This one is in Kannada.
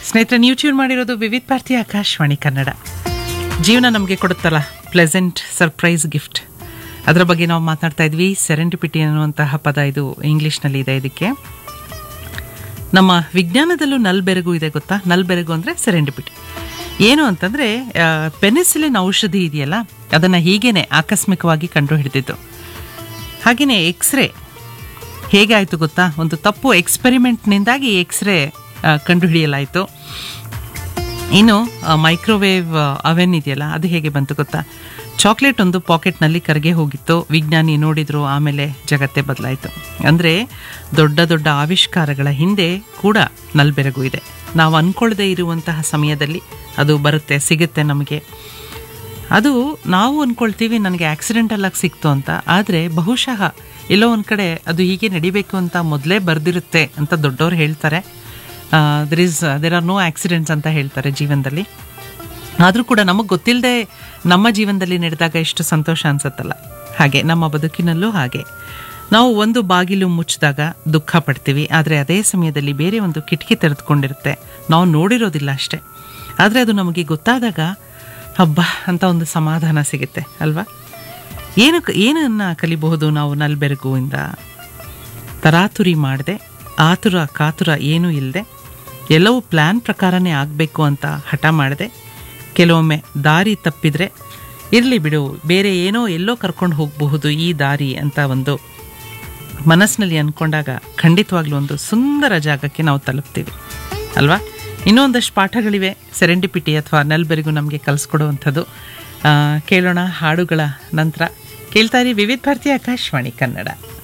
ಸ್ನೇಹಿತರೆ ನೀವು ಟ್ಯೂನ್ ಮಾಡಿರೋದು ವಿವಿಧ ಭಾರತಿ ಆಕಾಶವಾಣಿ ಕನ್ನಡ ಜೀವನ ನಮಗೆ ಕೊಡುತ್ತಲ್ಲ ಪ್ಲೆಸೆಂಟ್ ಸರ್ಪ್ರೈಸ್ ಗಿಫ್ಟ್ ಅದರ ಬಗ್ಗೆ ನಾವು ಮಾತಾಡ್ತಾ ಇದ್ವಿ ಸೆರೆಂಟಿಪಿಟಿ ಅನ್ನುವಂತಹ ಪದ ಇದು ಇಂಗ್ಲೀಷ್ನಲ್ಲಿ ಇದೆ ಇದಕ್ಕೆ ನಮ್ಮ ವಿಜ್ಞಾನದಲ್ಲೂ ನಲ್ಬೆರಗು ಇದೆ ಗೊತ್ತಾ ನಲ್ಬೆರಗು ಅಂದರೆ ಸೆರೆಂಡಿಪಿಟಿ ಏನು ಅಂತಂದರೆ ಪೆನಿಸಿಲಿನ್ ಔಷಧಿ ಇದೆಯಲ್ಲ ಅದನ್ನು ಹೀಗೇನೆ ಆಕಸ್ಮಿಕವಾಗಿ ಕಂಡು ಹಿಡಿದಿದ್ದು ಹಾಗೆಯೇ ಎಕ್ಸ್ರೇ ಹೇಗೆ ಆಯಿತು ಗೊತ್ತಾ ಒಂದು ತಪ್ಪು ಎಕ್ಸ್ಪೆರಿಮೆಂಟ್ನಿಂದಾಗಿ ಎಕ್ಸ್ರೇ ಕಂಡುಹಿಡಿಯಲಾಯಿತು ಇನ್ನು ಮೈಕ್ರೋವೇವ್ ಅವೆನ್ ಇದೆಯಲ್ಲ ಅದು ಹೇಗೆ ಬಂತು ಗೊತ್ತಾ ಚಾಕ್ಲೇಟ್ ಒಂದು ಪಾಕೆಟ್ನಲ್ಲಿ ಕರಗೆ ಹೋಗಿತ್ತು ವಿಜ್ಞಾನಿ ನೋಡಿದ್ರು ಆಮೇಲೆ ಜಗತ್ತೇ ಬದಲಾಯಿತು ಅಂದರೆ ದೊಡ್ಡ ದೊಡ್ಡ ಆವಿಷ್ಕಾರಗಳ ಹಿಂದೆ ಕೂಡ ನಲ್ಬೆರಗು ಇದೆ ನಾವು ಅಂದ್ಕೊಳ್ಳದೆ ಇರುವಂತಹ ಸಮಯದಲ್ಲಿ ಅದು ಬರುತ್ತೆ ಸಿಗುತ್ತೆ ನಮಗೆ ಅದು ನಾವು ಅಂದ್ಕೊಳ್ತೀವಿ ನನಗೆ ಆಕ್ಸಿಡೆಂಟಲ್ಲಾಗಿ ಸಿಕ್ತು ಅಂತ ಆದರೆ ಬಹುಶಃ ಎಲ್ಲೋ ಒಂದು ಕಡೆ ಅದು ಹೀಗೆ ನಡಿಬೇಕು ಅಂತ ಮೊದಲೇ ಬರೆದಿರುತ್ತೆ ಅಂತ ದೊಡ್ಡವ್ರು ಹೇಳ್ತಾರೆ there is there are no accidents ಅಂತ ಹೇಳ್ತಾರೆ ಜೀವನದಲ್ಲಿ ಆದರೂ ಕೂಡ ನಮಗೆ ಗೊತ್ತಿಲ್ಲದೆ ನಮ್ಮ ಜೀವನದಲ್ಲಿ ನಡೆದಾಗ ಎಷ್ಟು ಸಂತೋಷ ಅನ್ಸುತ್ತಲ್ಲ ಹಾಗೆ ನಮ್ಮ ಬದುಕಿನಲ್ಲೂ ಹಾಗೆ ನಾವು ಒಂದು ಬಾಗಿಲು ಮುಚ್ಚಿದಾಗ ದುಃಖ ಪಡ್ತೀವಿ ಆದರೆ ಅದೇ ಸಮಯದಲ್ಲಿ ಬೇರೆ ಒಂದು ಕಿಟಕಿ ತೆರೆದುಕೊಂಡಿರುತ್ತೆ ನಾವು ನೋಡಿರೋದಿಲ್ಲ ಅಷ್ಟೇ ಆದರೆ ಅದು ನಮಗೆ ಗೊತ್ತಾದಾಗ ಹಬ್ಬ ಅಂತ ಒಂದು ಸಮಾಧಾನ ಸಿಗುತ್ತೆ ಅಲ್ವಾ ಏನು ಏನನ್ನು ಕಲಿಬಹುದು ನಾವು ನಲ್ಬೆರಗುವಿಂದ ತರಾತುರಿ ಮಾಡದೆ ಆತುರ ಕಾತುರ ಏನೂ ಇಲ್ಲದೆ ಎಲ್ಲವೂ ಪ್ಲ್ಯಾನ್ ಪ್ರಕಾರನೇ ಆಗಬೇಕು ಅಂತ ಹಠ ಮಾಡಿದೆ ಕೆಲವೊಮ್ಮೆ ದಾರಿ ತಪ್ಪಿದರೆ ಇರಲಿ ಬಿಡು ಬೇರೆ ಏನೋ ಎಲ್ಲೋ ಕರ್ಕೊಂಡು ಹೋಗಬಹುದು ಈ ದಾರಿ ಅಂತ ಒಂದು ಮನಸ್ಸಿನಲ್ಲಿ ಅಂದ್ಕೊಂಡಾಗ ಖಂಡಿತವಾಗ್ಲೂ ಒಂದು ಸುಂದರ ಜಾಗಕ್ಕೆ ನಾವು ತಲುಪ್ತೀವಿ ಅಲ್ವಾ ಇನ್ನೂ ಒಂದಷ್ಟು ಪಾಠಗಳಿವೆ ಸೆರೆಂಡಿಪಿಟಿ ಅಥವಾ ನೆಲ್ಬೆರಿಗೂ ನಮಗೆ ಕಲಿಸ್ಕೊಡುವಂಥದ್ದು ಕೇಳೋಣ ಹಾಡುಗಳ ನಂತರ ಕೇಳ್ತಾ ಇರಿ ವಿವಿಧ ಭಾರತಿ ಆಕಾಶವಾಣಿ ಕನ್ನಡ